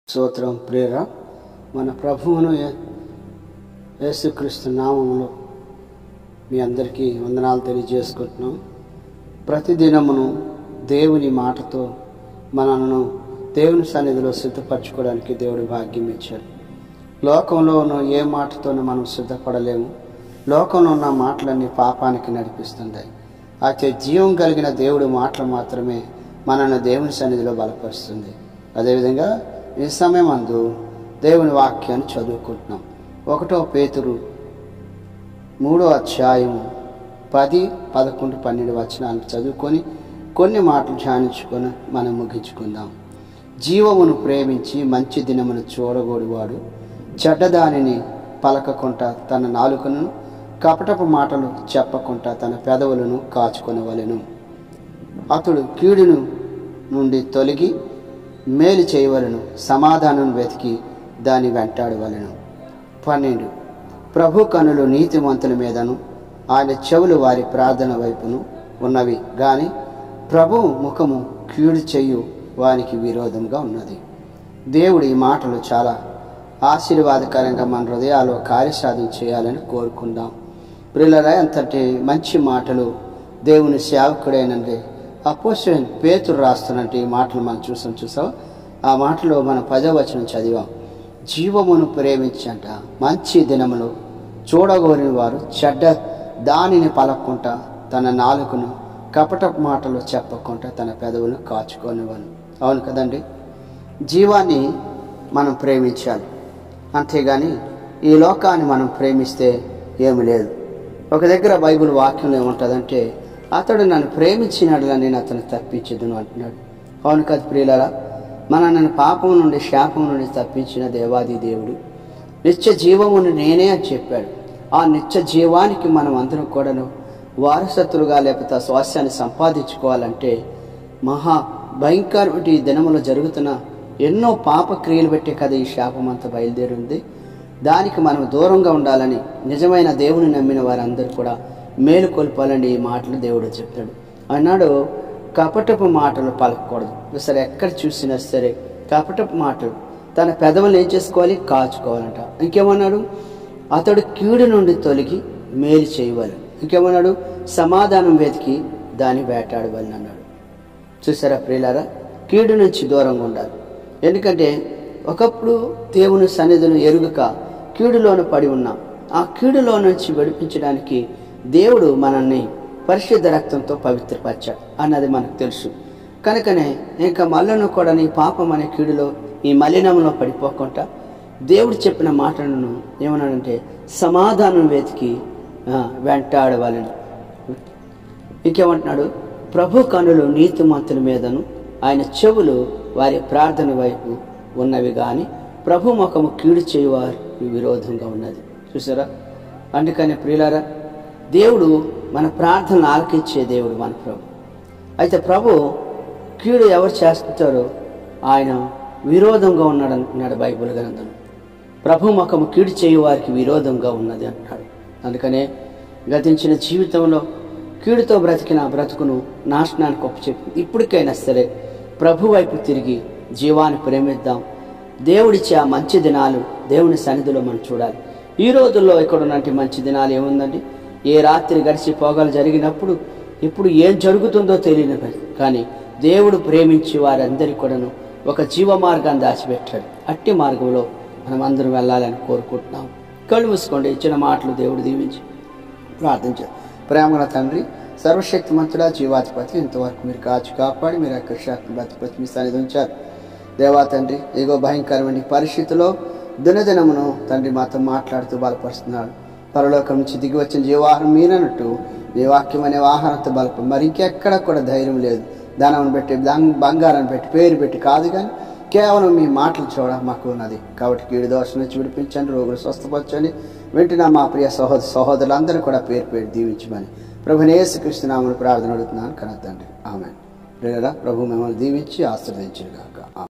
స్తోత్రం ప్రేర మన ప్రభువును యే- యేసుక్రీస్తు నామములో మీ అందరికీ వందనాలు తెలియజేసుకుంటున్నాం ప్రతిదినమును దేవుని మాటతో మనను దేవుని సన్నిధిలో సిద్ధపరచుకోవడానికి దేవుడు భాగ్యం ఇచ్చాడు లోకంలో ఉన్న ఏ మాటతోనూ మనం సిద్ధపడలేము లోకంలో ఉన్న మాటలన్నీ పాపానికి నడిపిస్తుంటాయి అయితే జీవం కలిగిన దేవుడి మాటలు మాత్రమే మనల్ని దేవుని సన్నిధిలో బలపరుస్తుంది అదేవిధంగా ఈ సమయం అందు దేవుని వాక్యాన్ని చదువుకుంటున్నాం ఒకటో పేతురు మూడో అధ్యాయము పది పదకొండు పన్నెండు వచనాలు చదువుకొని కొన్ని మాటలు ధ్యానించుకొని మనం ముగించుకుందాం జీవమును ప్రేమించి మంచి దినమును చూడగోడివాడు చెడ్డదానిని పలకకుండా తన నాలుకను కపటపు మాటలు చెప్పకుండా తన పెదవులను కాచుకొనవలెను అతడు కీడును నుండి తొలగి మేలు చేయవలను సమాధానం వెతికి దాని వెంటాడవలను పన్నెండు ప్రభు కనులు నీతిమంతుల మీదను ఆయన చెవులు వారి ప్రార్థన వైపును ఉన్నవి గాని ప్రభు ముఖము కీడు చెయ్యు వారికి విరోధంగా ఉన్నది దేవుడు ఈ మాటలు చాలా ఆశీర్వాదకరంగా మన హృదయాల్లో కార్యసాధన చేయాలని కోరుకుందాం ప్రిల్లరా ఎంతటి మంచి మాటలు దేవుని సేవకుడైనండి అపోసిన పేతురు రాస్తున్నట్టు ఈ మాటలు మనం చూసాం చూసాం ఆ మాటలో మన పదవచనం చదివాం జీవమును ప్రేమించంట మంచి దినములు చూడగోరిన వారు చెడ్డ దానిని పలక్కుంటా తన నాలుకను కపట మాటలు చెప్పకుండా తన పెదవులను కాచుకొనివాను అవును కదండి జీవాన్ని మనం ప్రేమించాలి అంతేగాని ఈ లోకాన్ని మనం ప్రేమిస్తే ఏమి లేదు ఒక దగ్గర బైబిల్ వాక్యంలో ఏముంటుందంటే అతడు నన్ను ప్రేమించినట్లా నేను అతను తప్పించదును అంటున్నాడు అవును కదా ప్రియులరా మన నన్ను పాపం నుండి శాపం నుండి తప్పించిన దేవాది దేవుడు నిత్య జీవమును నేనే అని చెప్పాడు ఆ నిత్య జీవానికి మనం అందరం కూడాను వారసత్తులుగా లేకపోతే ఆ స్వాస్థ్యాన్ని సంపాదించుకోవాలంటే మహా భయంకరమైన ఈ దినములో జరుగుతున్న ఎన్నో పాప క్రియలు పెట్టే కదా ఈ శాపం అంతా బయలుదేరింది దానికి మనం దూరంగా ఉండాలని నిజమైన దేవుని నమ్మిన వారందరూ కూడా మేలుకొల్పాలని ఈ మాటలు దేవుడు చెప్తాడు అన్నాడు కపటపు మాటలు పలకూడదు సరే ఎక్కడ చూసినా సరే కపటపు మాటలు తన పెదవులు ఏం చేసుకోవాలి కాచుకోవాలంట ఇంకేమన్నాడు అతడు కీడు నుండి తొలగి మేలు చేయవాలి ఇంకేమన్నాడు సమాధానం వెతికి దాన్ని వేటాడవాలని అన్నాడు చూసారా ప్రియులారా కీడు నుంచి దూరంగా ఉండాలి ఎందుకంటే ఒకప్పుడు దేవుని సన్నిధిని ఎరుగక కీడులోన పడి ఉన్నాం ఆ కీడులో నుంచి విడిపించడానికి దేవుడు మనల్ని పరిశుద్ధ రక్తంతో పవిత్రపరిచాడు అన్నది మనకు తెలుసు కనుకనే ఇంకా మళ్ళను కూడా నీ పాపం అనే కీడులో ఈ మలినంలో పడిపోకుండా దేవుడు చెప్పిన మాటలను ఏమన్నాడంటే సమాధానం వెతికి ఆ, వెంటాడవాలని ఇంకేమంటున్నాడు ప్రభు కనులు నీతిమంతుల మీదను ఆయన చెవులు వారి ప్రార్థన వైపు ఉన్నవి కానీ ప్రభు ముఖము కీడు చేయువారు విరోధంగా ఉన్నది చూసారా అందుకని ప్రియులారా దేవుడు మన ప్రార్థనలు ఆలకించే దేవుడు మన ప్రభు అయితే ప్రభు కీడు ఎవరు చేస్తుంటారో ఆయన విరోధంగా ఉన్నాడు అంటున్నాడు బైబిల్ గ్రంథం ప్రభు ముఖము కీడు చేయు వారికి విరోధంగా ఉన్నది అంటున్నాడు అందుకనే గతించిన జీవితంలో కీడుతో బ్రతికిన బ్రతుకును నాశనానికి ఒప్పచెప్పి ఇప్పటికైనా సరే ప్రభు వైపు తిరిగి జీవాన్ని ప్రేమిద్దాం దేవుడిచ్చే ఆ మంచి దినాలు దేవుని సన్నిధిలో మనం చూడాలి ఈ రోజుల్లో ఇక్కడ ఉన్నటువంటి మంచి దినాలు ఏముందండి ఏ రాత్రి గడిచి పోగలు జరిగినప్పుడు ఇప్పుడు ఏం జరుగుతుందో తెలియని కానీ దేవుడు ప్రేమించి వారందరి కూడాను ఒక జీవ మార్గాన్ని దాచిపెట్టాడు అట్టి మార్గంలో మనం అందరం వెళ్ళాలని కోరుకుంటున్నాం కళ్ళు మూసుకోండి ఇచ్చిన మాటలు దేవుడు దీవించి ప్రార్థించారు ప్రేమగల తండ్రి సర్వశక్తిమంతుడా జీవాధిపతి ఇంతవరకు మీరు కాచి కాపాడి మీరు యొక్క శాఖను బతిపతి మీ సన్నిధి ఉంచారు దేవా తండ్రి ఇగో భయంకరమైన ఈ పరిస్థితిలో దినదినమును తండ్రి మాతో మాట్లాడుతూ బలపరుస్తున్నాడు పరలోకం నుంచి దిగి వచ్చిన జీవాహారం మీరన్నట్టు మీ వాక్యం అనే ఆహారంతో బలప మరి ఇంకెక్కడ కూడా ధైర్యం లేదు ధనం పెట్టి బంగ్- బంగారాన్ని పెట్టి పేరు పెట్టి కాదు కానీ కేవలం మీ మాటలు చూడ మాకు ఉన్నది కాబట్టి కీడు దోషం నుంచి విడిపించండి రోగులు స్వస్థపరచండి వెంటనే మా ప్రియ సహోదర సహోదరులందరూ కూడా పేరు పేరు దీవించమని ప్రభు యేసుకృష్ణనామని ప్రార్థన అడుగుతున్నాను కనతండి ఆమె ప్రియరా ప్రభు మిమ్మల్ని దీవించి ఆశీర్వదించుగాక